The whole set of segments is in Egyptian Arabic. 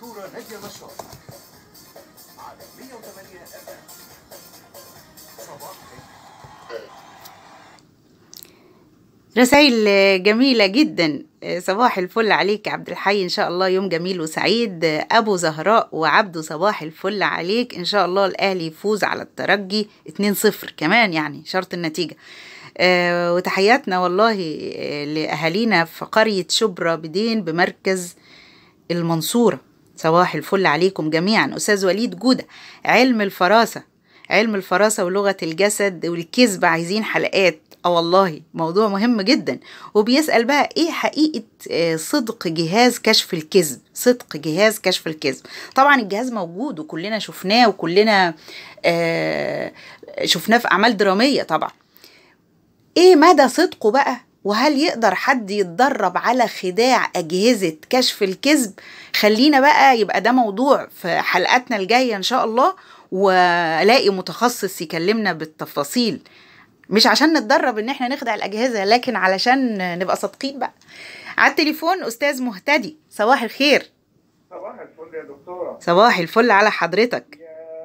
الدكتورة نادية نشار على 108 اف ام صباح رسائل جميلة جدا صباح الفل عليك يا عبد الحي إن شاء الله يوم جميل وسعيد أبو زهراء وعبده صباح الفل عليك إن شاء الله الأهلي يفوز على الترجي 2-0 كمان يعني شرط النتيجة آه، وتحياتنا والله آه، لأهالينا في قرية شبرا بدين بمركز المنصورة صباح الفل عليكم جميعا أستاذ وليد جودة علم الفراسة علم الفراسة ولغة الجسد والكذب عايزين حلقات اه والله موضوع مهم جدا وبيسأل بقى ايه حقيقة آه، صدق جهاز كشف الكذب صدق جهاز كشف الكذب طبعا الجهاز موجود وكلنا شفناه وكلنا آه، شفناه في أعمال درامية طبعا ايه مدى صدقه بقى وهل يقدر حد يتدرب على خداع أجهزة كشف الكذب خلينا بقى يبقى ده موضوع في حلقاتنا الجاية إن شاء الله ولاقي متخصص يكلمنا بالتفاصيل مش عشان نتدرب ان احنا نخدع الأجهزة لكن علشان نبقى صادقين بقى على التليفون أستاذ مهتدي صباح الخير صباح الفل يا دكتورة صباح الفل على حضرتك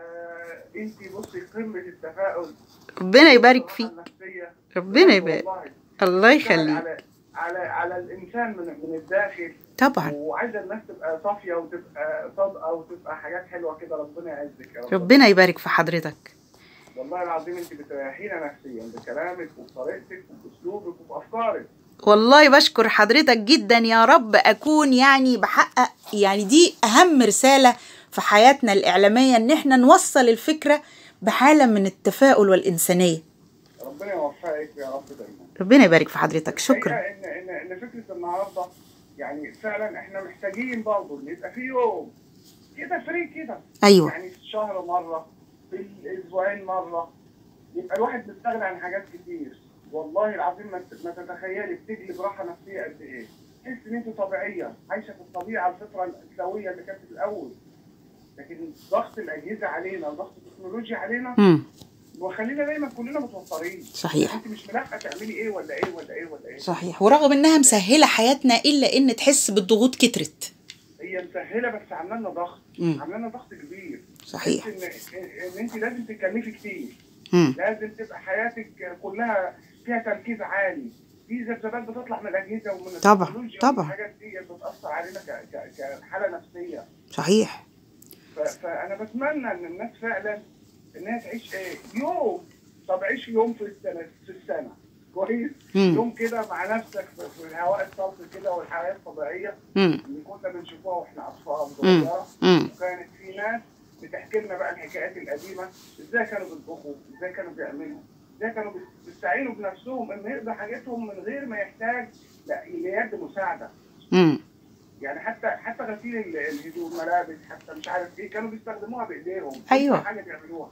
يا انتي بصي قمة التفاؤل ربنا يبارك فيك النفسية ربنا يبارك والله. الله بتشتغل يخليك على على على الانسان من من الداخل طبعا وعايزه الناس تبقى صافيه وتبقى صادقه وتبقى حاجات حلوه كده ربنا يعزك يا رب ربنا يبارك في حضرتك والله العظيم انت بتريحينا نفسيا بكلامك وبطريقتك وباسلوبك وبافكارك والله بشكر حضرتك جدا يا رب اكون يعني بحقق يعني دي اهم رساله في حياتنا الاعلاميه ان احنا نوصل الفكره بحاله من التفاؤل والانسانيه ربنا يوفقك يا رب دايما ربنا يبارك في حضرتك شكرا الحقيقة ان ان ان فكره النهارده يعني فعلا احنا محتاجين برضه ان يبقى في يوم كده فري كده ايوه يعني في الشهر مره في الاسبوعين مره يبقى الواحد بيستغنى عن حاجات كتير والله العظيم ما ت- ما تتخيلي بتجلب راحه نفسيه قد ايه تحس ان انت طبيعيه عايشه في الطبيعه الفطره السويه اللي كانت في الاول لكن ضغط الاجهزه علينا وضغط التكنولوجيا علينا امم وخلينا دايما كلنا متوترين صحيح انت مش ملاحقه تعملي ايه ولا ايه ولا ايه ولا ايه صحيح ورغم انها مسهله حياتنا الا ان تحس بالضغوط كترت هي مسهله بس عامله لنا ضغط مم. عامله لنا ضغط كبير صحيح ان ان انت لازم تتكلفي كتير امم لازم تبقى حياتك كلها فيها تركيز عالي في ذبذبات بتطلع من الاجهزه ومن طبعا، التكنولوجيا طبعا. ومن الحاجات دي بتاثر علينا ك- ك- كحاله نفسيه صحيح ف- فانا بتمنى ان الناس فعلا انها تعيش ايه يوم طب عيش يوم في السنه في السنه كويس مم. يوم كده مع نفسك في في الهواء الطلق كده والحياه الطبيعيه امم اللي كنا بنشوفها واحنا اطفال مم. صغيره امم وكانت في ناس بتحكي لنا بقى الحكايات القديمه ازاي كانوا بيطبخوا ازاي كانوا بيعملوا ازاي كانوا بيستعينوا بنفسهم انه يقضي حاجتهم من غير ما يحتاج لا ليد مساعده امم يعني حتى حتى غسيل ال- الهدوم ملابس حتى مش عارف ايه كانوا بيستخدموها بايديهم أيوة. كل حاجه بيعملوها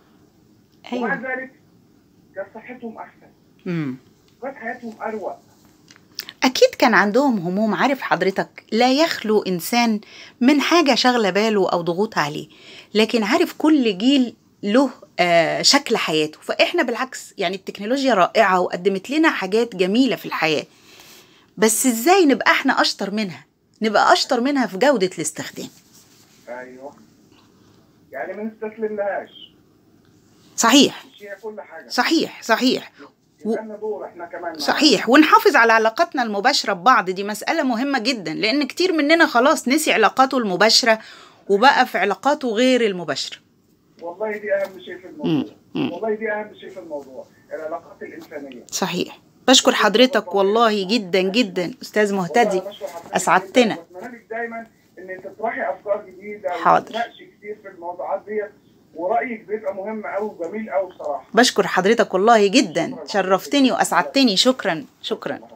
ومع ايوه ذلك كانت صحتهم احسن امم كانت حياتهم اروق أكيد كان عندهم هموم عارف حضرتك لا يخلو إنسان من حاجة شغلة باله أو ضغوط عليه لكن عارف كل جيل له آه شكل حياته فإحنا بالعكس يعني التكنولوجيا رائعة وقدمت لنا حاجات جميلة في الحياة بس إزاي نبقى إحنا أشطر منها نبقى أشطر منها في جودة الاستخدام ايوه يعني ما نستسلم لهاش صحيح مش هي كل حاجه صحيح صحيح يبقى لنا دور احنا كمان معاها. صحيح ونحافظ على علاقاتنا المباشرة ببعض دي مسألة مهمة جدا لأن كتير مننا خلاص نسي علاقاته المباشرة وبقى في علاقاته غير المباشرة والله دي اهم شيء في الموضوع مم. والله دي اهم شيء في الموضوع العلاقات الانسانيه صحيح بشكر حضرتك والله جدا جدا أستاذ مهتدي والله بشكر حضرتك أسعدتنا. جداً واتمنى لك دايما ان تطرحي افكار جديده حاضر. وتناقشي كتير في الموضوعات ديت ورايك بيبقى مهم قوي وجميل قوي بصراحه بشكر حضرتك والله جدا شرفتني وأسعدتني شكرا شكرا